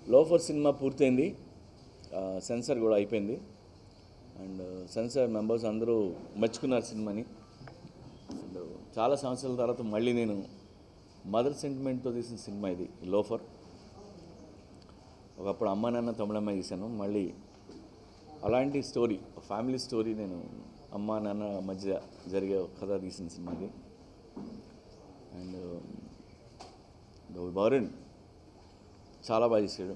Loafer cinema పూర్తయింది ఆ, censor కూడా అయిపోయింది అండ్ సెన్సార్ మెంబర్స్ అందరూ మెచ్చుకున్నారు సినిమాని అండ్ చాలా సంవత్సరాల తర్వాత మళ్ళీ నేను మదర్ సెంటిమెంట్తో తీసిన సినిమా ఇది లోఫర్ ఒకప్పుడు అమ్మ నాన్న తమిళమ్మ తీశాను మళ్ళీ అలాంటి స్టోరీ ఫ్యామిలీ స్టోరీ నేను అమ్మ నాన్న మధ్య జరిగే ఒక కథ తీసిన సినిమా ఇది అండ్ వరుణ్ చాలా బాగా చేశాడు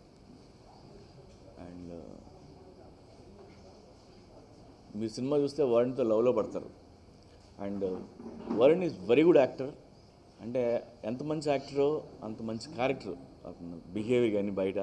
అండ్ మీరు సినిమా చూస్తే వరుణ్తో లవ్లో పడతారు and Varun is very good actor అంటే ఎంత మంచి యాక్టరో అంత మంచి క్యారెక్టర్ అతను బిహేవియర్ కానీ బయట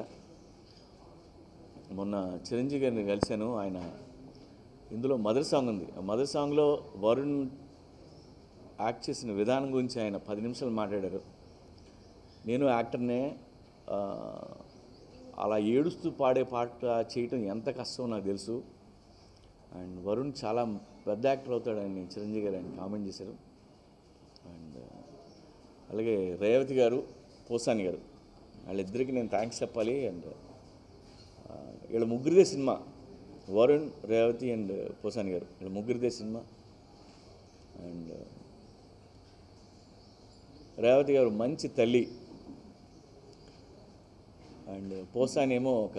మొన్న చిరంజీవి గారిని కలిశాను ఆయన ఇందులో మదర్ సాంగ్ ఉంది ఆ మదర్ సాంగ్లో వరుణ్ యాక్ట్ చేసిన విధానం గురించి ఆయన పది నిమిషాలు మాట్లాడారు నేను యాక్టర్నే ఆ, అలా ఏడుస్తూ పాడే పాట చేయటం ఎంత కష్టమో నాకు తెలుసు అండ్ వరుణ్ చాలా పెద్ద యాక్టర్ అవుతాడని చిరంజీవి గారు ఆయన కామెంట్ చేశారు అండ్ అలాగే రేవతి గారు పోసాని గారు వాళ్ళిద్దరికి నేను థ్యాంక్స్ చెప్పాలి అండ్ ఆ, వీళ్ళ ముగ్గురిదే సినిమా వరుణ్ రేవతి అండ్ పోసాని గారు వీళ్ళ ముగ్గురిదే సినిమా అండ్ రేవతి గారు మంచి తల్లి అండ్ పోసాని ఏమో ఒక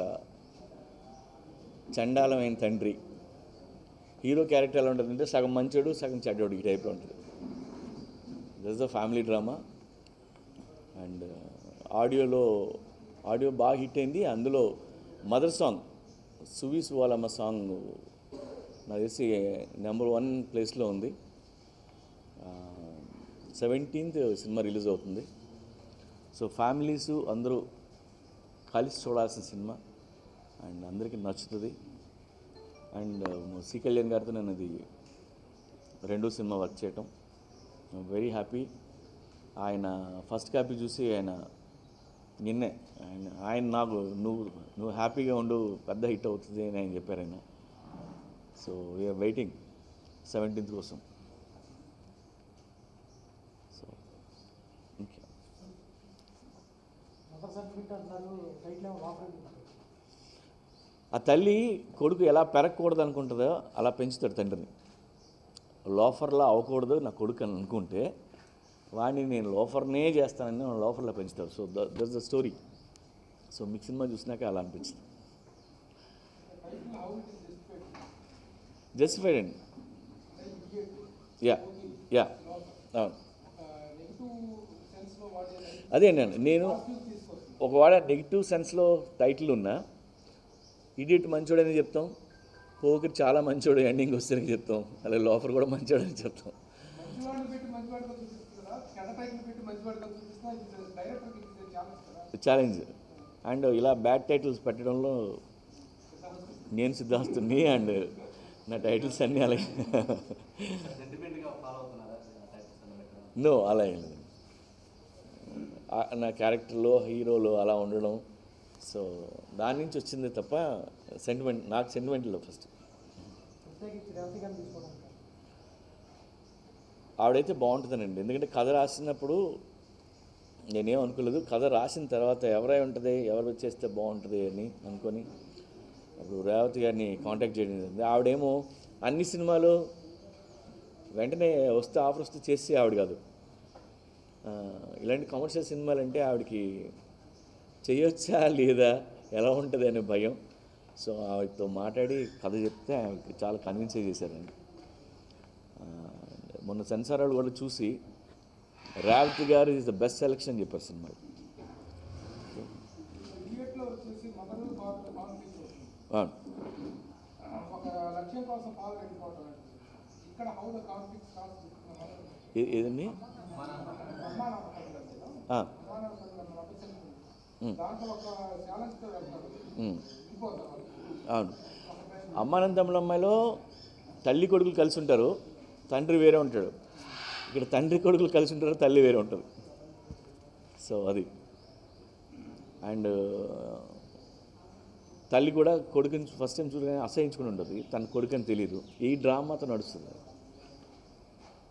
చండాలమైన తండ్రి హీరో క్యారెక్టర్ ఎలా ఉంటుందంటే సగం మంచోడు సగం చెడ్డోడు ఈ టైప్లో ఉంటుంది this the family drama and ఆడియోలో ఆడియో బాగా హిట్ అయింది అందులో మదర్ సాంగ్ సువి సువాలమ్మ సాంగ్ నాకు తెలిసి నెంబర్ వన్ ప్లేస్లో ఉంది సెవెంటీన్త్ సినిమా రిలీజ్ అవుతుంది సో ఫ్యామిలీస్ అందరూ కలిసి చూడాల్సిన సినిమా అండ్ అందరికీ నచ్చుతుంది అండ్ సి కళ్యాణ్ గారితో నేను ఇది రెండో సినిమా వర్క్ చేయటం వెరీ హ్యాపీ ఆయన ఫస్ట్ కాపీ చూసి ఆయన నిన్నే ఆయన ఆయన నాకు నువ్వు నువ్వు హ్యాపీగా ఉండు పెద్ద హిట్ అవుతుంది అని ఆయన చెప్పారు ఆయన సో వీఆర్ వెయిటింగ్ సెవెంటీన్త్ కోసం సో ఇంకా మదర్ సర్టిఫికెట్ అంటున్నారు టైటిల్ ఏమో లోపల ఆ తల్లి కొడుకు ఎలా పెరగకూడదు అనుకుంటుందో అలా పెంచుతాడు తండ్రిని లోఫర్లా అవ్వకూడదు నా కొడుకు అని అనుకుంటే వాడిని నేను లోఫర్నే చేస్తానని వాడు లోఫర్లా పెంచుతాడు so that's the story so మీకు సినిమా చూసినాక అలా అనిపించింది జస్టిఫైడ్ అండి యా యా అవును అదే నేను నేను ఒకవేళ నెగిటివ్ సెన్స్లో టైటిల్ ఉన్నా ఇడియట్ మంచోడని చెప్తాం పోకర్ చాలా మంచోడు ఎండింగ్ వస్తేనే చెప్తాం అలాగే లోఫర్ కూడా మంచోడని చెప్తాం మంచివాడిని పెట్టి మంచివాడిగా చూపిస్తున్నారా చెడ్డ టైటిల్ పెట్టి మంచివాడిగా చూపిస్తున్నా ఇది డైరెక్టర్కి ఇది ఛాలెంజ్ కదా ఛాలెంజ్ అండ్ ఇలా బ్యాడ్ టైటిల్స్ పెట్టడంలో నేను సిద్ధాస్తుని అండ్ నా టైటిల్స్ అన్నీ అలాగే సెంటిమెంట్గా ఫాలో అవుతున్నారా టైప్స్ అన్న పెట్టడం నో అలా ఏం లేదు ఆ, నా క్యారెక్టర్లో హీరోలో అలా ఉండడం సో దాని నుంచి వచ్చింది తప్ప సెంటిమెంట్ నాకు సెంటిమెంట్లో ఫస్ట్ ప్రత్యేకించి రేవతి గారిని తీసుకోవడం ఆవిడైతే బాగుంటుందనండి ఎందుకంటే కథ రాసినప్పుడు నేనేం అనుకోలేదు కథ రాసిన తర్వాత ఎవరై ఉంటుంది ఎవరు వచ్చేస్తే బాగుంటుంది అని అనుకొని అప్పుడు రేవతి గారిని కాంటాక్ట్ చేయడం జరిగింది ఆవిడేమో అన్ని సినిమాలు వెంటనే వస్తే ఆఫర్ వస్తే చేసి ఆవిడ కాదు ఆ, ఇలాంటి కమర్షియల్ సినిమాలు అంటే ఆవిడకి చేయొచ్చా లేదా ఎలా ఉంటుంది అనే భయం సో ఆవిడతో మాట్లాడి కథ చెప్తే ఆవిడకి చాలా కన్విన్స్ చేశారండి ఆ, మొన్న సెన్సార్ వాళ్ళు కూడా చూసి రేవతి గారు ఈజ్ ద బెస్ట్ సెలెక్షన్ చెప్పారు సినిమాలో ఇడియట్లో వచ్చేసి మదర్ ఫాదర్ కాన్ఫ్లిక్ట్ వస్తుంది అవును. ఒక లక్ష్యం కోసం ఫాదర్ వెళ్ళిపోవడం అంటే ఇక్కడ హౌ ద కాన్ఫ్లిక్ట్ స్టార్ట్స్ ఏ- ఏదండి ఆ, ఉమ్, దాంట్లో ఒక ఛాలెంజ్తో వెళ్తారు ఉమ్, వెళ్ళిపోతారు వాళ్ళు. అవును అమ్మానంద అమ్మాయిలో తల్లి కొడుకులు కలిసి ఉంటారు తండ్రి వేరే ఉంటాడు ఇక్కడ తండ్రి కొడుకులు కలిసి ఉంటారు తల్లి వేరే ఉంటుంది సో అది అండ్ తల్లి కూడా కొడుకుని ఫస్ట్ టైం చూడగానే అసహించుకుని ఉంటుంది తన కొడుకు అని తెలియదు ఈ డ్రామాతో నడుస్తుంది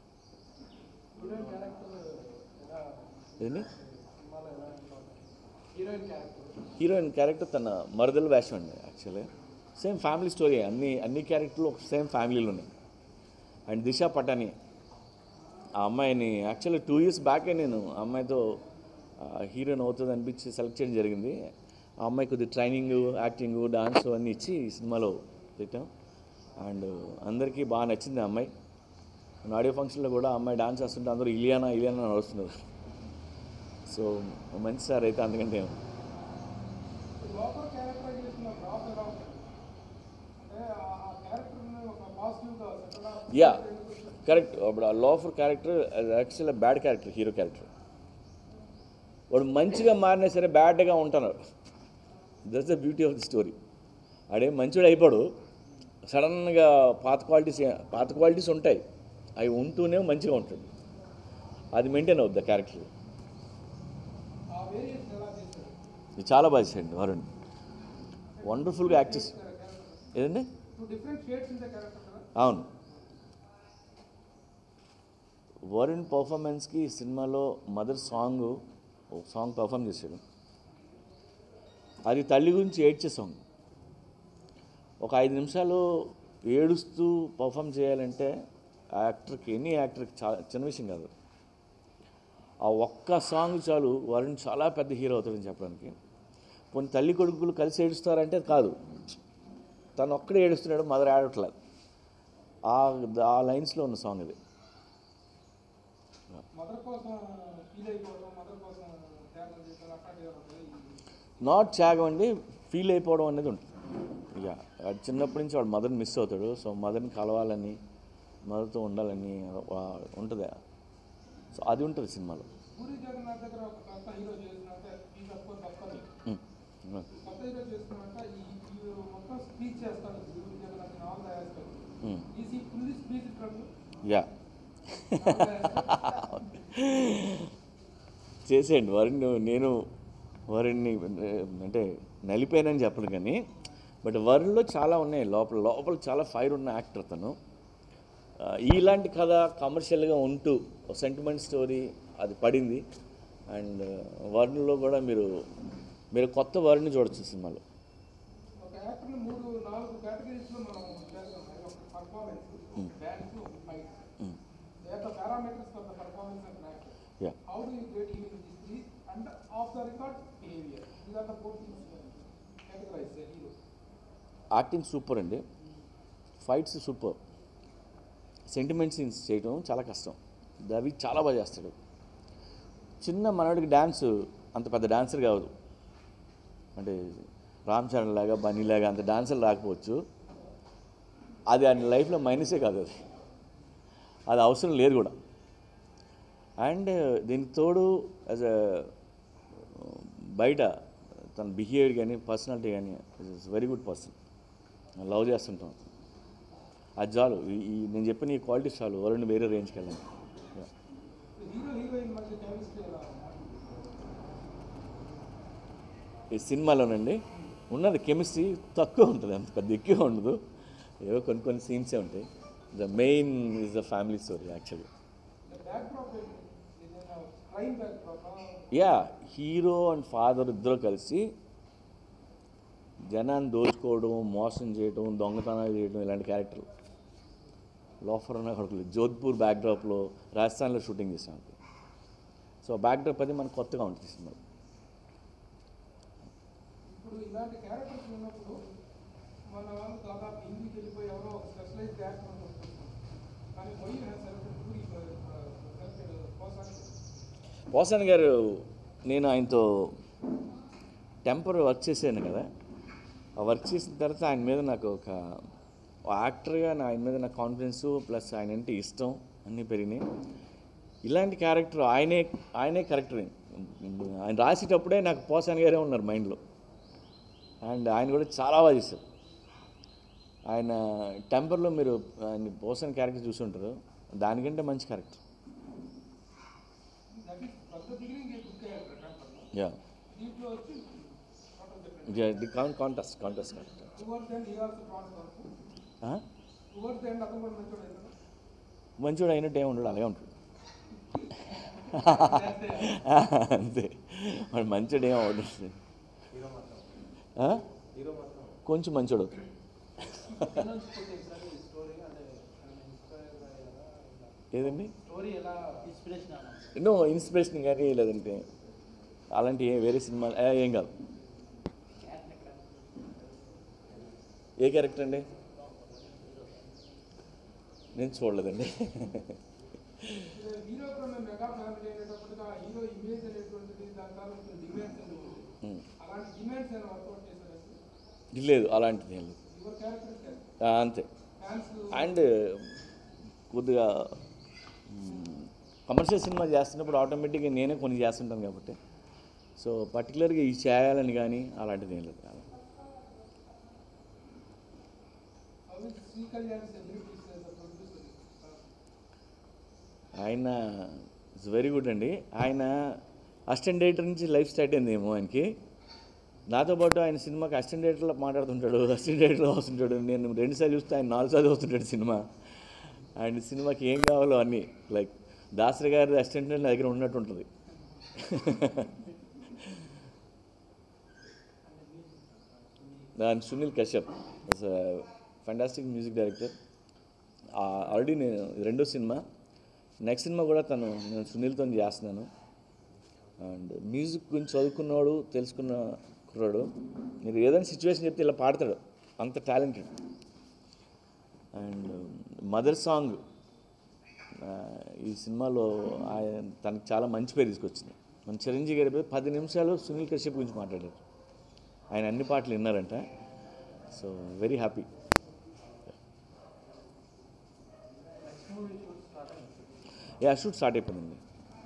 హీరోయిన్ క్యారెక్టర్ ఎలా ఏంటి సినిమాలో ఎలా ఉంటుంది హీరోయిన్ క్యారెక్టర్ హీరోయిన్ క్యారెక్టర్ తన మరదల వేషం అండి యాక్చువల్లీ సేమ్ ఫ్యామిలీ స్టోరీ అన్ని అన్ని క్యారెక్టర్లు ఒక సేమ్ ఫ్యామిలీలో ఉన్నాయి అండ్ దిశా పటాని ఆ అమ్మాయిని యాక్చువల్లీ టూ ఇయర్స్ బ్యాకే నేను ఆ అమ్మాయితో హీరోయిన్ అవుతుంది అనిపించి సెలెక్ట్ చేయడం జరిగింది ఆ అమ్మాయి కొద్ది ట్రైనింగ్ యాక్టింగ్ డాన్స్ అన్నీ ఇచ్చి ఈ సినిమాలో పెట్టాం అండ్ అందరికీ బాగా నచ్చింది ఆ అమ్మాయి ఆడియో ఫంక్షన్లో కూడా ఆ అమ్మాయి డాన్స్ చేస్తుంటే అందరూ ఇలియానా ఇలియానా అని అరుస్తున్నారు సో మంచి సార్ అయితే అందుకంటే ఏం. లోపల క్యారెక్టర్ చేసిన డ్రాప్ ఎలా ఉంటుంది అంటే ఆ క్యారెక్టర్ని ఒక పాజిటివ్గా సెకండ్ యా కరెక్ట్ ఇప్పుడు ఆ loafer character actually bad character hero character వాడు మంచిగా మారినా సరే బ్యాడ్గా ఉంటున్నారు that's the beauty of the story ఆడే మంచివాడు అయిపోడు సడన్గా పాత క్వాలిటీస్ పాత క్వాలిటీస్ ఉంటాయి అవి ఉంటూనే మంచిగా ఉంటాడు అది మెయింటైన్ అవుద్ది ఆ క్యారెక్టర్ ఆ వేరియేషన్ ఎలా చేశారు ఇది చాలా బాగా చేయండి వరుణ్ వండర్ఫుల్గా యాక్ట్ చేసి ఏదండి two different shades in the character కదా అవును వరుణ్ పర్ఫార్మెన్స్కి ఈ సినిమాలో మదర్ సాంగ్ ఒక సాంగ్ పర్ఫామ్ చేశాడు అది తల్లి గురించి ఏడ్చే సాంగ్ ఒక ఐదు నిమిషాలు ఏడుస్తూ పర్ఫామ్ చేయాలంటే ఆ యాక్టర్కి ఎనీ యాక్టర్కి చాలా చిన్న విషయం కాదు ఆ ఒక్క సాంగ్ చాలు వరుణ్ చాలా పెద్ద హీరో అవుతాడని చెప్పడానికి కొన్ని తల్లి కొడుకులు కలిసి ఏడుస్తారంటే కాదు తను ఒక్కడే ఏడుస్తున్నాడు మదర్ ఏడవట్లేదు ఆ ఆ లైన్స్లో ఉన్న సాంగ్ ఇది మదర్ కోసం ఫీల్ అయిపోవడం మదర్ కోసం త్యాగం చేయడం అట్లాంటివి ఏమైనా ఉంటాయి నాట్ త్యాగం అండి ఫీల్ అయిపోవడం అనేది ఉంటుంది ఇక వాడు చిన్నప్పటి నుంచి వాడు మదర్ని మిస్ అవుతాడు సో మదర్ని కలవాలని మదర్తో ఉండాలని వా- ఉంటుంది సో అది ఉంటుంది సినిమాలో పూరి జగన్నాథ్ దగ్గర ఒక కొత్త హీరో చేసినట్టే ఈ తక్కువ తప్పని ఉమ్. ఉమ్. కొత్త హీరో చేస్తున్నట్ట ఈ ఈ మొత్తం స్పీచ్ చేస్తాడు Puri Jagannadh all the aspect um. ఈ ఫుల్లీ స్పీచ్ ఇట్లా యా చేసేయండి వరుణ్ నేను వరుణ్ణి అంటే నలిపోయానని చెప్పను కానీ బట్ వరుణ్లో చాలా ఉన్నాయి లోపల లోపల చాలా ఫైర్ ఉన్న యాక్టర్ తను ఆ, ఇలాంటి కథ కమర్షియల్గా ఉంటూ సెంటిమెంట్ స్టోరీ అది పడింది అండ్ వరుణ్లో కూడా మీరు మీరు కొత్త వరుణ్ని చూడొచ్చు సినిమాలో ఒక యాక్టర్ని మూడు నాలుగు కేటగిరీస్లో మనం చేస్తాం అది ఒక పర్ఫార్మెన్స్ డ్యాన్స్ ఒక fight Mm. They are the parameters for the performance and actor Yeah. How do you get even this three and off the record behaviour these are the four things categorize the hero acting super అండి fights super sentiment scenes చేయడం చాలా కష్టం అవి చాలా బాగా చేస్తాడు చిన్న మనవాడికి dance అంత పెద్ద డాన్సర్ కాదు అంటే రామ్ చరణ్ లాగా బన్నీ లాగా అంత డాన్సర్ రాకపోవచ్చు అది ఆయన లైఫ్లో మైనసే కాదు అది అది అవసరం లేదు కూడా అండ్ దీనికి తోడు యాజ్ అ బయట తన బిహేవియర్ కానీ పర్సనాలిటీ కానీ is very good person love చేస్తుంటాం అది చాలు ఈ- ఈ నేను చెప్పిన ఈ క్వాలిటీ చాలు వరుణ్ వేరే రేంజ్కి వెళ్ళండి Yeah. హీరో హీరోయిన్ మధ్య కెమిస్ట్రీ ఎలా ఈ సినిమాలోనండి ఉన్నది కెమిస్ట్రీ తక్కువ ఉంటుంది అంత పెద్ద ఎక్కువ ఉండదు ఏవో కొన్ని కొన్ని సీన్సే ఉంటాయి the main is the family story actually the backdrop ఏదైనా crime backdrop yeah hero and father ఇద్దరు కలిసి జనాన్ని దోచుకోవడం మోసం చేయడం దొంగతనాలు చేయడం ఇలాంటి క్యారెక్టర్లు లోఫర్ అన్న కొడుకులు జోధ్పూర్ బ్యాక్డ్రాప్లో రాజస్థాన్లో షూటింగ్ చేసాం సో బ్యాక్డ్రాప్ అది మనకు కొత్తగా ఉంటుంది సినిమా ఇప్పుడు ఇలాంటి క్యారెక్టర్స్ ఉన్నప్పుడు మన వాళ్ళు దాదాపు హిందీకి వెళ్ళిపోయి ఎవరో ఒక స్పెషలైజ్ క్యారెక్టర్ వస్తుంటాం కానీ మొయ్యి సెలెక్టెడ్ పూరి సెలెక్టెడ్ కోసం పోసాన్ గారు నేను ఆయనతో టెంపర్ వర్క్ చేశాను కదా ఆ వర్క్ చేసిన తర్వాత ఆయన మీద నాకు ఒక యాక్టర్గా నా ఆయన మీద నా కాన్ఫిడెన్స్ ప్లస్ ఆయన అంటే ఇష్టం అన్నీ పెరిగినాయి ఇలాంటి క్యారెక్టర్ ఆయనే ఆయనే కరెక్టర్ ఆయన రాసేటప్పుడే నాకు పోసాన్ గారే ఉన్నారు మైండ్లో అండ్ ఆయన కూడా చాలా బాగా చేశారు ఆయన టెంపర్లో మీరు ఆయన పోసాన్ క్యారెక్టర్ చూసుంటారు దానికంటే మంచి character that is for the beginning a good character టెంపర్లో యా దీంట్లో వచ్చి total different contest contest character towards end he also ట్రాన్స్ వరకు టువర్డ్స్ ఎండ్ అతను కూడా మంచోడు అవుతాడు మంచివాడు అయినట్టు ఏమి ఉండడు అలాగే ఉంటాడు అంతే వాడు మంచోడు ఏం అవుతుంది ఆ? కొంచెం మంచోడు అవుతాడు ఏదండి స్టోరీ ఎలా ఎన్నో ఇన్స్పిరేషన్ కానీ లేదంటే అలాంటి ఏ వేరే సినిమా ఏం కాదు ఏ క్యారెక్టర్ అండి నేను చూడలేదండి హీరో కూడా మెగా ఫ్యామిలీ అనేటప్పటికి ఆ హీరో ఇమేజ్ అనేటువంటిది దాని తాలూకు డిమాండ్స్ అనేవి ఉమ్. అలాంటి డిమాండ్స్ ఏమైనా వర్కౌట్ చేశారు లేదు అలాంటిది ఏం లేదు యువర్ క్యారెక్టర్ ఆ, అంతే ఫ్యాన్స్ అండ్ కొద్దిగా కమర్షియల్ సినిమా చేస్తున్నప్పుడు ఆటోమేటిక్గా నేనే కొన్ని చేస్తుంటాను కాబట్టి సో పర్టికులర్గా ఇది చేయాలని కానీ అలాంటిది ఏం లేదు అవి శ్రీ కళ్యాణ్ సెలబ్రిటీస్ ప్రొడ్యూసర్ ఆయన ఇట్స్ వెరీ గుడ్ అండి ఆయన అసిస్టెంట్ డైరెక్టర్ నుంచి లైఫ్ స్టార్ట్ అయిందేమో ఆయనకి నాతో పాటు ఆయన సినిమాకి అసిస్టెంట్ డైరెక్టర్లో మాట్లాడుతుంటాడు అసిస్టెంట్ డైరెక్టర్లో వస్తుంటాడు నేను రెండుసార్లు చూస్తే ఆయన నాలుగు సార్లు వస్తుంటాడు సినిమా అండ్ సినిమాకి ఏం కావాలో అన్నీ లైక్ దాసరి గారి అసిస్టెంట్ నా దగ్గర ఉన్నట్టు ఉంటుంది దాని Sunil Kashyap fantastic music director already నేను ఇది రెండో సినిమా నెక్స్ట్ సినిమా కూడా తను నేను సునీల్తో చేస్తున్నాను అండ్ మ్యూజిక్ గురించి చదువుకున్నవాడు తెలుసుకున్న కుర్రాడు మీరు ఏదైనా సిచ్యువేషన్ చెప్తే ఇలా పాడతాడు అంత టాలెంటెడ్ అండ్ మదర్ సాంగ్ ఈ సినిమాలో ఆయన తనకి చాలా మంచి పేరు తీసుకొచ్చింది మన చిరంజీవి గారి పేరు పది నిమిషాలు సునీల్ కశ్యప్ గురించి మాట్లాడారు ఆయన అన్ని పాటలు విన్నారంట so very happy yeah shoot start అయిపోయిందండి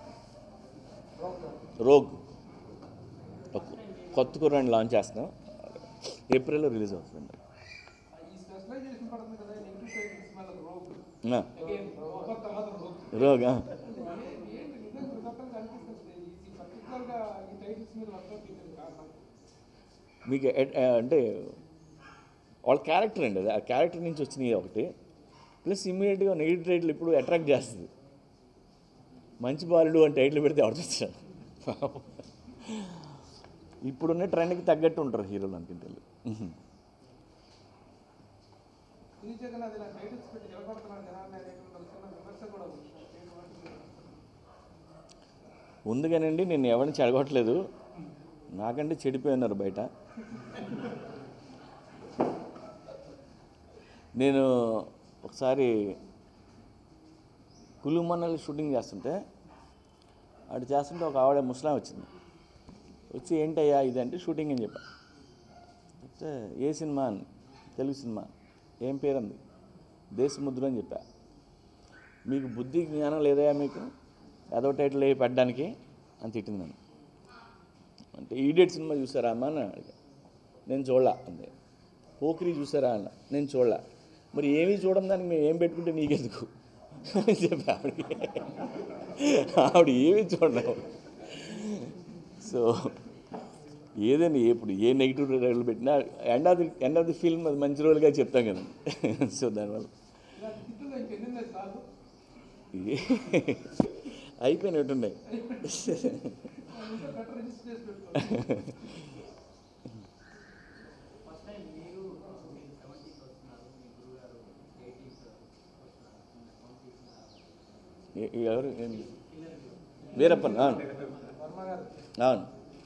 రోగ్ ఒక కొత్త కుర్రాన్ని లాంచ్ చేస్తున్నాం ఏప్రిల్లో రిలీజ్ అవుతుంది ఈ స్పెషలైజేషన్ పడుతుంది కదా నెగిటివ్ సైడ్ సినిమాలో రోగ్ ఆ, అగైన్ ఒక తర్వాత రోగ్ రోగ్ ఆ. ఏంటి నిజంగా కృతజ్ఞతగా అనిపిస్తుంది ఈ పర్టికులర్గా ఈ టైటిల్స్ మీద వర్కౌట్ చేయడానికి కారణం మీకు ఎ- ఎ- అంటే వాళ్ళ క్యారెక్టర్ అండి అది ఆ క్యారెక్టర్ నుంచి వచ్చినాయి ఒకటి ప్లస్ ఇమ్మీడియట్గా నెగిటివ్ టైటిల్ ఇప్పుడు అట్రాక్ట్ చేస్తుంది మంచి బాలుడు అని టైటిల్ పెడితే ఎవరు చూస్తాడు ఇప్పుడున్న ట్రెండ్కి తగ్గట్టు ఉంటారు హీరోలు అనుకుంటే పూరి జగన్నాథ్ ఇలా టైటిల్స్ పెట్టి నిలబడుతున్నాడు జనాన్ని అనేటువంటి ఒక చిన్న విమర్శ కూడా ఉంది ఉంది కానండి నేను ఎవరిని చెడగొట్టలేదు నాకంటే చెడిపోయి ఉన్నారు బయట నేను ఒకసారి కులుమన్నలు షూటింగ్ చేస్తుంటే అటు చేస్తుంటే ఒక ఆవిడ ముస్లాం వచ్చింది వచ్చి ఏంటయ్యా ఇదంటే షూటింగ్ అని చెప్పా చెప్తే ఏ సినిమా అని తెలుగు సినిమా ఏం పేరు అంది దేశముద్ర అని చెప్పా మీకు బుద్ధి జ్ఞానం లేదా మీకు ఏదో టైటిల్ వేయి పెట్టడానికి అని తిట్టింది నన్ను అంటే ఈడియట్ సినిమా చూసారా అమ్మా అని అడిగా నేను చూడలా అంది పోకిరి చూసారా అన్న నేను చూడలా మరి ఏమీ చూడడం దానికి మేము ఏం పెట్టుకుంటే నీకెందుకు అని చెప్పి ఆవిడకి ఆవిడ ఏమీ చూడలేవు సో ఏదని ఇప్పుడు ఏ నెగిటివ్ రోల్ పెట్టినా end of the end of the film అది మంచి రోల్గా చెప్తాం కదా సో దానివల్ల ఇలా తిట్టులో ఇంకెన్ని ఉన్నాయి చాలు అయిపోయినట్టున్నాయి ఇంకా బెటర్ రిజిస్టర్ చేసి పెట్టుకోండి ఫస్ట్ టైం మీరు మీరు సెవెంటీకి వస్తున్నారు మీ గురువు గారు ఎయిటీస్ వస్తున్నారు ఏ- ఎవరు ఏం- వీరప్పన్ అవును వర్మ గారు అవును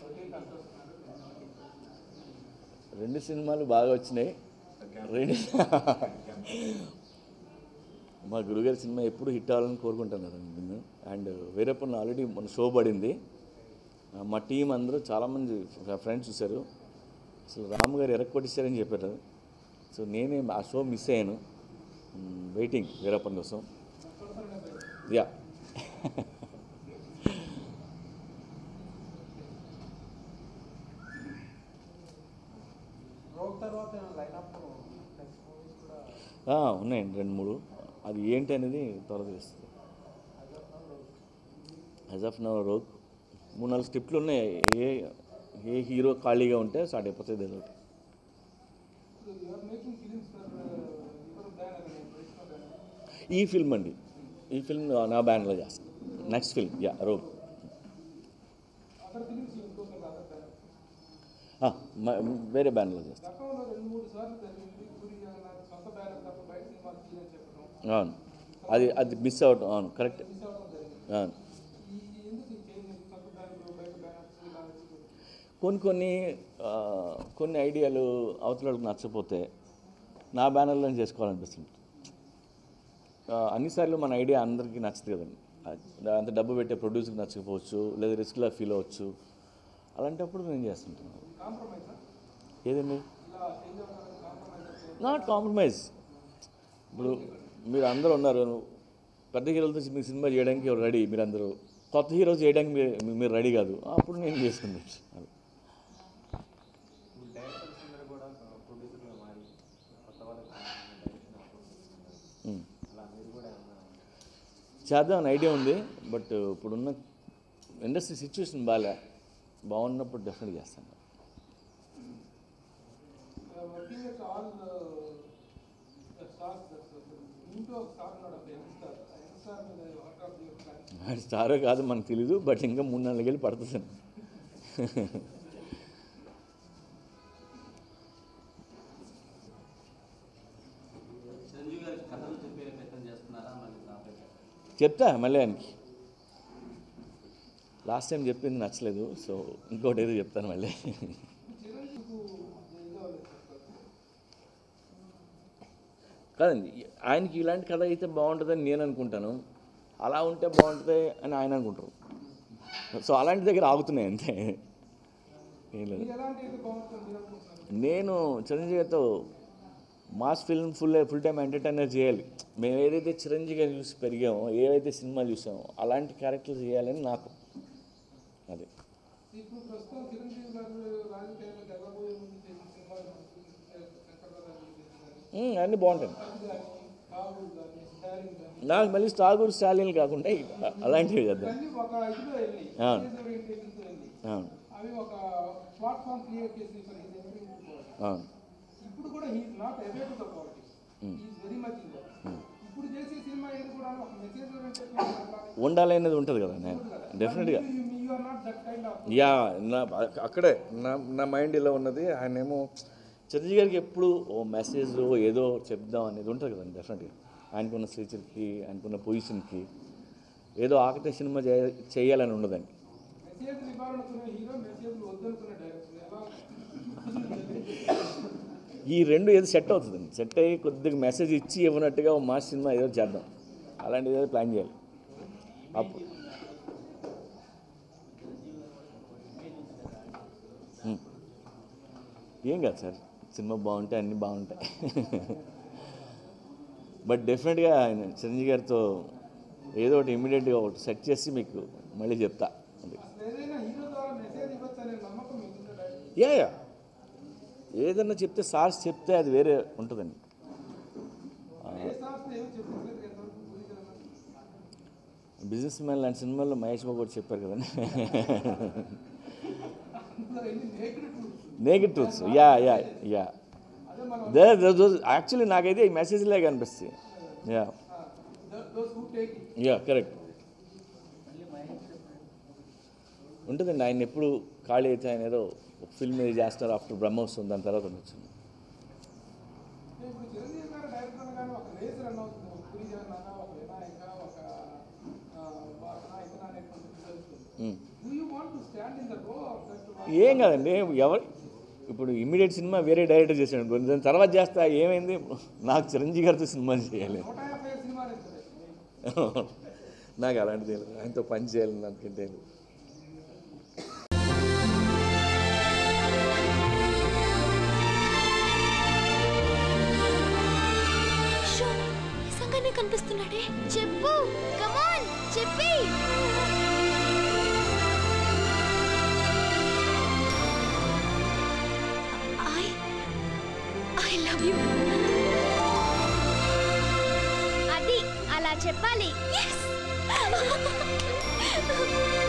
రెండు సినిమాలు బాగా వచ్చినాయి రెండు మా గురుగారి సినిమా ఎప్పుడు హిట్ అవ్వాలని కోరుకుంటున్నారు నేను అండ్ వీరప్పన్ ఆల్రెడీ మన షో పడింది ఆ, మా టీం అందరూ చాలామంది ఫ్రెండ్స్ చూశారు అసలు రామ్ గారు ఎరక్కొట్టిస్తారని చెప్పారు సో నేనే ఆ షో మిస్ అయ్యాను వెయిటింగ్ వీరప్పన్ కోసం యా రోగ్ తర్వాత లైనప్ నెక్స్ట్ మూవీస్ కూడా ఆ, ఉన్నాయండి రెండు మూడు అది ఏంటి అనేది త్వరగా తెలుస్తుంది యాజ్ ఆఫ్ నవ్ రోగ్ మూడు నాలుగు స్క్రిప్ట్లు ఉన్నాయి ఏ ఏ హీరో ఖాళీగా ఉంటే స్టార్ట్ అయిపోతుంది ఏదో ఒకటి you are making films for your banner Vaishnav banner ఈ ఫిల్మ్ అండి ఈ ఫిల్మ్ నా బ్యానర్లో చేస్తాను next film yeah Rogue other films you ఆ, మ- వేరే బ్యానర్లో చేస్తాను గతంలో రెండు మూడు సార్లు జరిగింది పూరి జగన్నాథ్ సొంత బ్యానర్ తప్ప బయట సినిమాలు తీయని చెప్పడం అవును అది అది మిస్ అవటం అవును కరెక్ట్ మిస్ అవడం జరిగింది అవును ఈ ఈ ఎందుకు ఈ చేంజ్ సొంత బ్యానర్ బయట బ్యానర్స్ ఇలా వచ్చి కొన్ని కొన్ని ఆ, కొన్ని ఐడియాలు అవతలకు నచ్చపోతే నా బ్యానర్లో చేసుకోవాలనిపిస్తుంది ఆ, అన్నిసార్లు మన ఐడియా అందరికీ నచ్చదు కదండి ఆ, అంత డబ్బు పెట్టే ప్రొడ్యూసర్కి నచ్చకపోవచ్చు లేదా రిస్క్లా ఫీల్ అవ్వచ్చు అలాంటప్పుడు నేను చేస్తుంటాను కాంప్రమైజా ఏదండి ఇలా చేంజ్ అవ్వడానికి కాంప్రమైజ్ నాట్ కాంప్రమైజ్ ఇప్పుడు మీరు అందరూ ఉన్నారు పెద్ద హీరోలతో మీరు సినిమా చేయడానికి ఎవరు రెడీ మీరు అందరూ కొత్త హీరో చేయడానికి మీరు మీరు రెడీ కాదు అప్పుడు నేను చేసుకుంది డైరెక్టర్స్ అందరూ కూడా ప్రొడ్యూసర్గా మారి కొత్త వాళ్ళకి డైరెక్షన్ ఆఫర్ అలా మీరు కూడా ఏమన్నా చేద్దామని ఐడియా ఉంది బట్ ఇప్పుడున్న ఇండస్ట్రీ సిచ్యువేషన్ బాగా బాగున్నప్పుడు డెఫినెట్ చేస్తాను వర్కింగ్ విత్ ఆల్ స్టార్స్ ఇంట్లో ఒక స్టార్ ఉన్నాడు అప్పుడు యంగ్ స్టార్ ఆ యంగ్ స్టార్ మీద వాట్ ఆఫ్ యువర్ ప్లాన్స్ అది స్టారో కాదు మనకు తెలీదు బట్ ఇంకా మూడు నాలుగు వెళ్ళి పడుతుంది చిరంజీవి గారికి కథలు చెప్పే ప్రయత్నం చేస్తున్నారా మళ్ళీ కాకపోతే చెప్తా మళ్ళీ ఆయనకి లాస్ట్ టైం చెప్పింది నచ్చలేదు సో ఇంకోటి ఏదో చెప్తాను మళ్ళీ చిరంజీవికు ఇది అవ్వలేదు సార్ కాదండి ఆయనకి ఇలాంటి కథ అయితే బాగుంటుందని నేను అనుకుంటాను అలా ఉంటే బాగుంటుంది అని ఆయన అనుకుంటారు సో అలాంటి దగ్గర ఆగుతున్నాయి అంతే ఏం లేదు మీరు ఎలాంటి అయితే బాగుంటుంది మీరు అనుకుంటున్నారు నేను చిరంజీవితో mass film full full time entertainer చేయాలి మేము ఏదైతే చిరంజీవి గారిని చూసి పెరిగామో ఏవైతే సినిమాలు చూసామో అలాంటి క్యారెక్టర్ చేయాలని నాకు అది ఇప్పుడు ప్రస్తుతం చిరంజీవి గారు రాజకీయాల్లో గెలవబోయే ముందు చేసిన సినిమాలు శంకర్ గారు చేసిన ఉమ్, అన్నీ బాగుంటాయి అది కానీ కాబూల్ కానీ స్టాలిన్ కానీ నాకు మళ్ళీ స్టాగూర్ స్టాలిన్ కాకుండా ఇక అలాంటివి చేద్దాం ఇవన్నీ ఒక ఇదిలో వెళ్ళి ఆ. ఓరియంటేషన్తో వెళ్ళి అవును అవి ఒక ప్లాట్ఫామ్ క్రియేట్ చేసి for his entry into politics అవును ఇప్పుడు కూడా he's not away to the politics he's very much in ఇప్పుడు చేసే సినిమా ఏది కూడా ఒక మెసేజ్ ఓరియంటెడ్ ఉండాలి అనేది ఉంటుంది కదా నేను డెఫినెట్గా you are not that kind of yeah నా అక్కడే నా నా మైండ్ ఇలా ఉన్నది ఆయనేమో చిరంజీవి గారికి ఎప్పుడు ఓ మెసేజ్ ఏదో చెప్దాం అనేది ఉంటుంది కదండి డెఫినెట్గా ఆయనకున్న స్టేచర్కి ఆయనకున్న పొజిషన్కి ఏదో ఆకటే సినిమా చేయ- చేయాలని ఉండదండి మెసేజ్ ఇవ్వాలనుకునే హీరో మెసేజ్ వద్దనుకునే డైరెక్టర్ ఎలా ఈ రెండు ఏదో సెట్ అవుతుందండి సెట్ అయ్యి కొద్దిగా మెసేజ్ ఇచ్చి ఇవ్వనట్టుగా ఓ మాస్ సినిమా ఏదో చేద్దాం అలాంటిది ఏదో ప్లాన్ చేయాలి అప్పుడు హ్మ్. ఏం కాదు సార్ సినిమా బాగుంటే అన్నీ బాగుంటాయి బట్ డెఫినెట్గా ఆయన చిరంజీవి గారితో ఏదో ఒకటి ఇమీడియట్గా ఒకటి సెట్ చేసి మీకు మళ్ళీ చెప్తా అది అసలు ఏదైనా హీరో ద్వారా మెసేజ్ ఇవ్వచ్చు అనే నమ్మకం మీకుందా డైరెక్టర్ యా యా ఏదన్నా చెప్తే సార్స్ చెప్తే అది వేరే ఉంటుందండి ఏ సంస్థ ఏమి చెప్పలేదు ఎంతవరకు పూరి జగన్నాథ్ బిజినెస్ మ్యాన్ లాంటి సినిమాల్లో మహేష్ బాబు కూడా చెప్పారు కదండి అందులో ఎన్ని naked truths naked truths yeah yeah yeah అదే మనం దే యాక్చువల్లీ నాకైతే ఈ మెసేజ్ లాగా అనిపిస్తుంది yeah those who take it yeah correct ఉంటుందండి ఆయన ఎప్పుడు ఖాళీ అయితే ఆయన ఏదో ఒక ఫిల్మ్ ఏది చేస్తారు ఆఫ్టర్ బ్రహ్మోత్సవం దాని తర్వాత ఉండొచ్చు ఇప్పుడు చిరంజీవి గారు డైరెక్టర్ గారు ఒక రేస్ రన్ అవుతుంది ఒక పూరి జగన్నాథ ఒక వినాయక ఒక ఆ, వాసన ఇతన అనేటువంటి తెలుస్తుంది Mm. Do you want to stand in the row of that ఏం కాదండి ఎవరు ఇప్పుడు ఇమ్మీడియట్ సినిమా వేరే డైరెక్టర్ చేశాడు అనుకోండి దాని తర్వాత చేస్తా ఏమైంది నాకు చిరంజీవి గారితో సినిమా చేయాలి నూట యాభై సినిమాలు ఎంత నాకు అలాంటిది లేదు ఆయనతో పని చేయాలని అనుకుంటే షో నిజంగానే కనిపిస్తున్నాడే చెప్పు కమాన్ చెప్పి ఐ ఐ లవ్ యు అది అలా చెప్పాలి